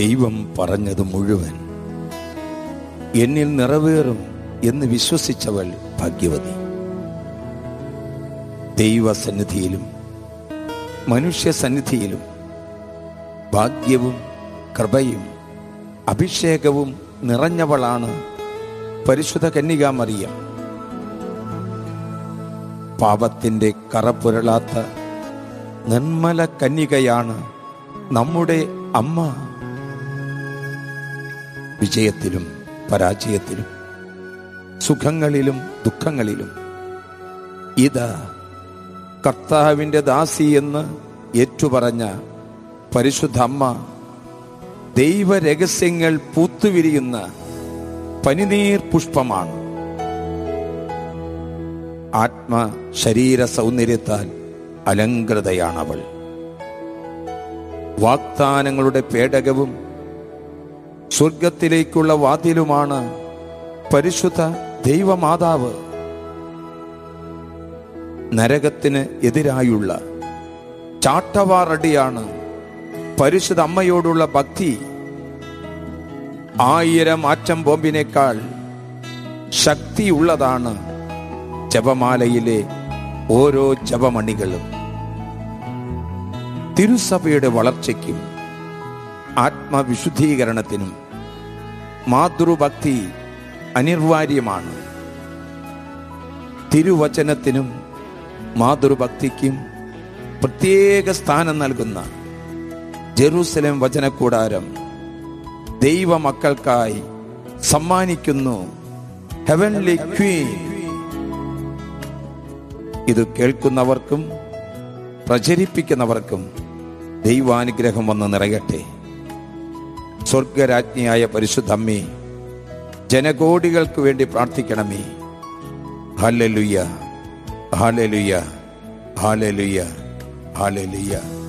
ദൈവം പറഞ്ഞത് മുഴുവൻ എന്നിൽ നിറവേറും എന്ന് വിശ്വസിച്ചവൾ ഭാഗ്യവതി ദൈവസന്നിധിയിലും മനുഷ്യസന്നിധിയിലും ഭാഗ്യവും കൃപയും അഭിഷേകവും നിറഞ്ഞവളാണ് പരിശുദ്ധ കന്യകാമറിയം പാപത്തിന്റെ കറപുരളാത്ത നിർമ്മല കന്യകയാണ് നമ്മുടെ അമ്മ വിജയത്തിലും പരാജയത്തിലും സുഖങ്ങളിലും ദുഃഖങ്ങളിലും ഇതാ കർത്താവിൻ്റെ ദാസി എന്ന് ഏറ്റുപറഞ്ഞ പരിശുദ്ധ അമ്മ ദൈവരഹസ്യങ്ങൾ പൂത്തുവിരിയുന്ന പനിനീർ പുഷ്പമാണ് ആത്മ ശരീര സൗന്ദര്യത്താൽ അലങ്കൃതയാണവൾ വാഗ്ദാനങ്ങളുടെ പേടകവും സ്വർഗത്തിലേക്കുള്ള വാതിലുമാണ് പരിശുദ്ധ ദൈവമാതാവ് നരകത്തിന് എതിരായുള്ള ചാട്ടവാറടിയാണ് പരിശുദ്ധ അമ്മയോടുള്ള ഭക്തി ആയിരം ആറ്റം ബോംബിനേക്കാൾ ശക്തിയുള്ളതാണ് ജപമാലയിലെ ഓരോ ജപമണികളും തിരുസഭയുടെ വളർച്ചയ്ക്കും ആത്മവിശുദ്ധീകരണത്തിനും മാതൃഭക്തി അനിവാര്യമാണ് തിരുവചനത്തിനും മാതൃഭക്തിക്കും പ്രത്യേക സ്ഥാനം നൽകുന്ന ജെറൂസലേം വചനക്കൂടാരം ദൈവമക്കൾക്കായി സമ്മാനിക്കുന്നു ഹെവൻലി ക്വീൻ ഇത് കേൾക്കുന്നവർക്കും പ്രചരിപ്പിക്കുന്നവർക്കും ദൈവാനുഗ്രഹം വന്ന് നിറയട്ടെ സ്വർഗരാജ്ഞിയായ പരിശുദ്ധമ്മേ ജനകോടികൾക്ക് വേണ്ടി പ്രാർത്ഥിക്കണമേ ഹാലലുയ്യ ഹാലലുയ്യ ഹാലലുയ്യ ഹാലലുയ്യ